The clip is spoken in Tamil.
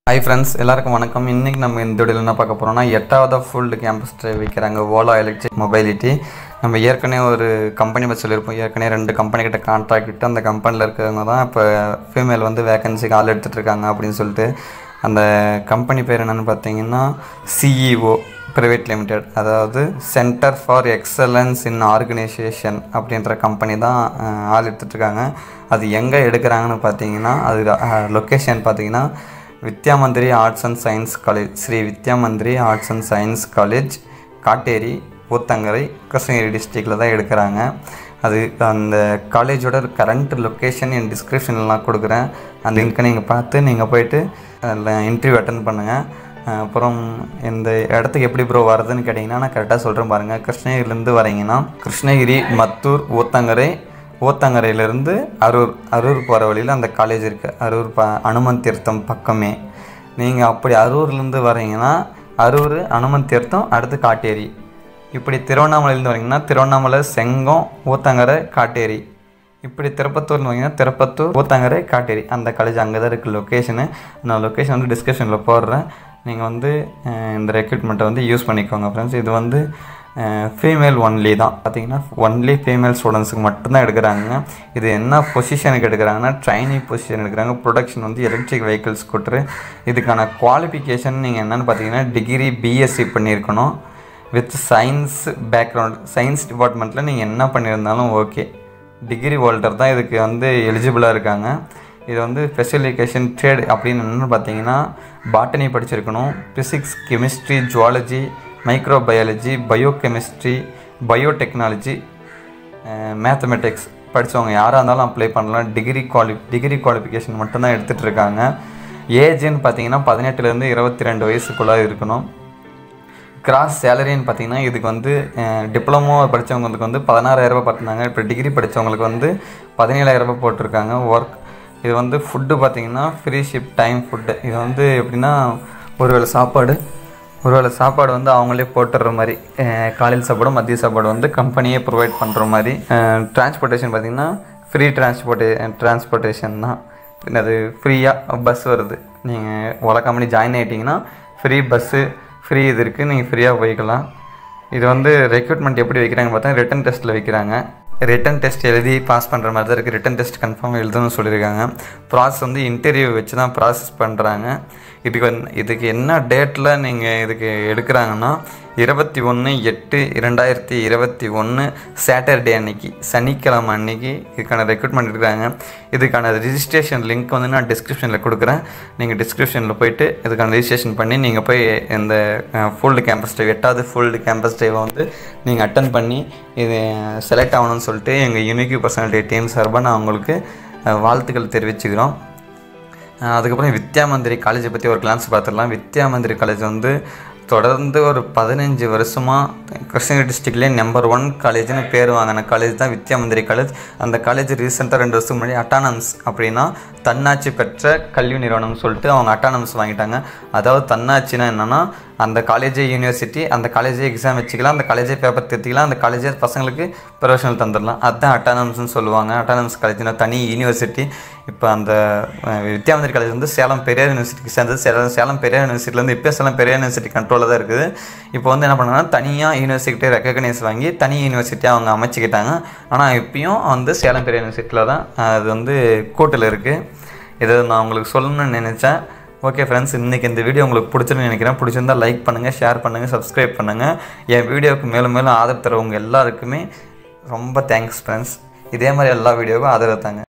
ஹாய் ஃப்ரெண்ட்ஸ் எல்லாருக்கும் வணக்கம் இன்றைக்கி நம்ம இந்த வீடியோவில் என்ன பார்க்க போகிறோம்னா எட்டாவது ஃபுல்டு கேம்பஸ் ட்ரைவ் வைக்கிறாங்க ஓலா எலக்ட்ரிக் மொபைலிட்டி நம்ம ஏற்கனவே ஒரு கம்பெனி பற்றி சொல்லியிருப்போம் ஏற்கனவே ரெண்டு கம்பெனி கிட்ட கான்ட்ராக்ட் விட்டு அந்த கம்பெனியில் இருக்கிறவங்க தான் இப்போ ஃபீமேல் வந்து வேகன்சிக்கு ஆள் எடுத்துகிட்டு இருக்காங்க அப்படின்னு சொல்லிட்டு அந்த கம்பெனி பேர் என்னென்னு பார்த்தீங்கன்னா சிஇஓ ப்ரைவேட் லிமிடெட் அதாவது centre for excellence in organisation அப்படின்ற கம்பெனி தான் அஹ், ஆள் எடுத்துகிட்ருக்காங்க அது எங்கே எடுக்கிறாங்கன்னு பார்த்தீங்கன்னா அது லொக்கேஷன் பார்த்தீங்கன்னா Vidyamandiri arts and science college Sri Vidyamandiri arts and science college Kattery Uthangarai Krishnagiri டிஸ்ட்ரிக்டில் தான் எடுக்கிறாங்க அது அந்த காலேஜோட கரண்ட் லொக்கேஷன் என் டிஸ்கிரிப்ஷன்லாம் கொடுக்குறேன் அந்த லிங்க்கை நீங்கள் பார்த்து நீங்கள் போயிட்டு அதில் இன்டர்வியூ அட்டன் பண்ணுங்கள் அஹ் அப்புறம் இந்த இடத்துக்கு எப்படி ப்ரோ வருதுன்னு கேட்டிங்கன்னா நான் கரெக்டாக சொல்கிறேன் பாருங்கள் கிருஷ்ணகிரிலேருந்து வரீங்கன்னா கிருஷ்ணகிரி மத்தூர் ஊத்தங்கரை ஊத்தங்கரையிலேருந்து அரூர் அரூர் போகிற வழியில் அந்த காலேஜ் இருக்குது அரூர் ப அனுமன் தீர்த்தம் பக்கமே நீங்கள் அப்படி அரூர்லேருந்து வரீங்கன்னா அரூர் அனுமன் தீர்த்தம் அடுத்து காட்டேரி இப்படி திருவண்ணாமலையிலேருந்து வரீங்கன்னா திருவண்ணாமலை செங்கம் ஊத்தங்கரை காட்டேரி இப்படி திருப்பத்தூர்னு வரீங்கன்னா திருப்பத்தூர் ஊத்தங்கரை காட்டேரி அந்த காலேஜ் அங்கே தான் இருக்குது லொக்கேஷனு நான் லொக்கேஷன் வந்து டிஸ்கிரிப்ஷனில் போடுறேன் நீங்கள் வந்து அஹ், இந்த ரெக்ரூட்மெண்ட்டை வந்து யூஸ் பண்ணிக்கோங்க ஃப்ரெண்ட்ஸ் இது வந்து ஃபீமேல் ஒன்லி தான் பார்த்தீங்கன்னா ஒன்லி ஃபீமேல் ஸ்டூடெண்ட்ஸுக்கு மட்டும்தான் எடுக்கிறாங்க இது என்ன பொசிஷனுக்கு எடுக்கிறாங்கன்னா ட்ரைனிங் பொசிஷன் எடுக்கிறாங்க ப்ரொடக்ஷன் வந்து எலக்ட்ரிக் வெஹிக்கிள்ஸ் கூட்டுரு இதுக்கான குவாலிஃபிகேஷன் நீங்கள் என்னென்னு பார்த்தீங்கன்னா டிகிரி பிஎஸ்சி பண்ணியிருக்கணும் வித் சயின்ஸ் பேக்ரவுண்ட் சயின்ஸ் டிபார்ட்மெண்ட்டில் நீங்கள் என்ன பண்ணியிருந்தாலும் ஓகே டிகிரி ஹோல்டர் தான் இதுக்கு வந்து எலிஜிபிளாக இருக்காங்க இது வந்து ஸ்பெஷலிகேஷன் ட்ரேட் அப்படின்னு என்னென்னு பார்த்தீங்கன்னா பாட்டனி படிச்சிருக்கணும் physics chemistry zoology microbiology biochemistry biotechnology mathematics படித்தவங்க யாராக இருந்தாலும் அப்ளை பண்ணலாம் டிகிரி குவாலி டிகிரி குவாலிஃபிகேஷன் மட்டும்தான் எடுத்துகிட்டு இருக்காங்க ஏஜ்னு பார்த்தீங்கன்னா பதினெட்டுலேருந்து இருபத்தி ரெண்டு வயசுக்குள்ளே இருக்கணும் கிராஸ் சேலரின்னு பார்த்தீங்கன்னா இதுக்கு வந்து டிப்ளமோ படித்தவங்களுக்கு வந்து பதினாறாயிரரூபா பார்த்துருந்தாங்க இப்போ டிகிரி படித்தவங்களுக்கு வந்து பதினேழாயிரரூபா போட்டிருக்காங்க ஒர்க் இது வந்து ஃபுட்டு பார்த்தீங்கன்னா ஃப்ரீ ஷிப் டைம் ஃபுட்டு இது வந்து எப்படின்னா ஒருவேளை சாப்பாடு ஒருவேளை சாப்பாடு வந்து அவங்களே போட்டுடுற மாதிரி அஹ் காலையில் சாப்பாடு மதிய சாப்பாடு வந்து கம்பெனியே ப்ரொவைட் பண்ணுற மாதிரி டிரான்ஸ்போர்ட்டேஷன் பார்த்தீங்கன்னா ஃப்ரீ டிரான்ஸ்போர்ட்டே டிரான்ஸ்போர்ட்டேஷன் தான் பின்ன அது ஃப்ரீயாக பஸ் வருது நீங்கள் ஓலா கம்பெனி ஜாயின் ஆகிட்டிங்கன்னா ஃப்ரீ பஸ்ஸு ஃப்ரீ இது இருக்குது நீங்கள் ஃப்ரீயாக போய்க்கலாம் இது வந்து ரெக்ரூட்மெண்ட் எப்படி வைக்கிறாங்க பார்த்தா ரிட்டன் டெஸ்ட்டில் வைக்கிறாங்க ரிட்டன் டெஸ்ட் எழுதி பாஸ் பண்ணுற மாதிரி தான் இருக்குது ரிட்டன் டெஸ்ட் கன்ஃபார்ம் எழுதணும்னு சொல்லியிருக்காங்க ப்ராசஸ் வந்து இன்டர்வியூ வச்சு தான் ப்ராசஸ் பண்ணுறாங்க இதுக்கு வந்து இதுக்கு என்ன டேட்டில் நீங்கள் இதுக்கு எடுக்கிறாங்கன்னா இருபத்தி ஒன்று எட்டு இரண்டாயிரத்தி இருபத்தி ஒன்று சாட்டர்டே அன்னைக்கு சனிக்கிழமை அன்னைக்கு இதுக்கான ரெக்ரூட்மெண்ட் எடுக்கிறாங்க இதுக்கான ரிஜிஸ்ட்ரேஷன் லிங்க் வந்து நான் டிஸ்கிரிப்ஷனில் கொடுக்குறேன் நீங்கள் டிஸ்கிரிப்ஷனில் போயிட்டு இதுக்கான ரிஜிஸ்ட்ரேஷன் பண்ணி நீங்கள் போய் இந்த ஃபுல்டு கேம்பஸ் ட்ரைவ் எட்டாவது ஃபுல்டு கேம்பஸ் ட்ரைவை வந்து நீங்கள் அட்டன் பண்ணி இது செலக்ட் ஆகணும்னு சொல்லிட்டு எங்கள் யூனிக்யூ பர்சனாலிட்டி டீம் சார்பாக நான் உங்களுக்கு அஹ், வாழ்த்துக்கள் தெரிவிச்சுக்கிறோம் அஹ் அதுக்கப்புறம் வித்யா மந்திரி காலேஜை பற்றி ஒரு கிளான்ஸ் பார்த்துடலாம் வித்யா மந்திரி காலேஜ் வந்து தொடர்ந்து ஒரு பதினஞ்சு வருஷமாக கிருஷ்ணகிரி டிஸ்ட்ரிக்ட்லேயே நம்பர் ஒன் காலேஜ்னு பேர் வாங்கின காலேஜ் தான் வித்யா மந்திரி காலேஜ் அந்த காலேஜ் ரீசெண்டாக ரெண்டு வருஷத்துக்கு முன்னாடி அட்டானம்ஸ் அப்படின்னா தன்னாட்சி பெற்ற கல்வி நிறுவனம்னு சொல்லிட்டு அவங்க அட்டானம்ஸ் வாங்கிட்டாங்க அதாவது தன்னாட்சினா என்னென்னா அந்த காலேஜே யூனிவர்சிட்டி அந்த காலேஜே எக்ஸாம் வச்சுக்கலாம் அந்த காலேஜே பேப்பர் திருத்திக்கலாம் அந்த காலேஜே பசங்களுக்கு ப்ரொஃபஷனல் தந்துடலாம் அதுதான் அட்டானம்ஸ்னு சொல்லுவாங்க அட்டானம்ஸ் காலேஜ்னா தனி யூனிவர்சிட்டி இப்போ அந்த அஹ், வித்யாமந்திரி காலேஜ் வந்து சேலம் பெரியார் யூனிவர்சிட்டிக்கு சேர்ந்தது சேலம் சேலம் பெரியார் யூனிவர்சிட்டிலேருந்து இப்போ சேலம் பெரியார் யூனிவர்சிட்டி கண்ட்ரோலில் தான் இருக்குது இப்போ வந்து என்ன பண்ணாங்கன்னா தனியாக யூனிவர்சிட்டி ரெக்கக்னைஸ் வாங்கி தனி யூனிவர்சிட்டியாக அவங்க அமைச்சிக்கிட்டாங்க ஆனால் இப்பயும் வந்து சேலம் பெரியார் யூனிவர்சிட்டியில் தான் அஹ், அது வந்து கோர்ட்டில் இருக்குது இதை நான் உங்களுக்கு சொல்லணும்னு நினச்சேன் ஓகே ஃப்ரெண்ட்ஸ் இன்றைக்கி இந்த வீடியோ உங்களுக்கு பிடிச்சிருன்னு நினைக்கிறேன் பிடிச்சிருந்தா லைக் பண்ணுங்கள் ஷேர் பண்ணுங்கள் சப்ஸ்கிரைப் பண்ணுங்கள் என் வீடியோவுக்கு மேலும் மேலும் ஆதரவு தரவங்க எல்லாருக்குமே ரொம்ப தேங்க்ஸ் ஃப்ரெண்ட்ஸ் இதே மாதிரி எல்லா வீடியோவுக்கும் ஆதரவு தாங்க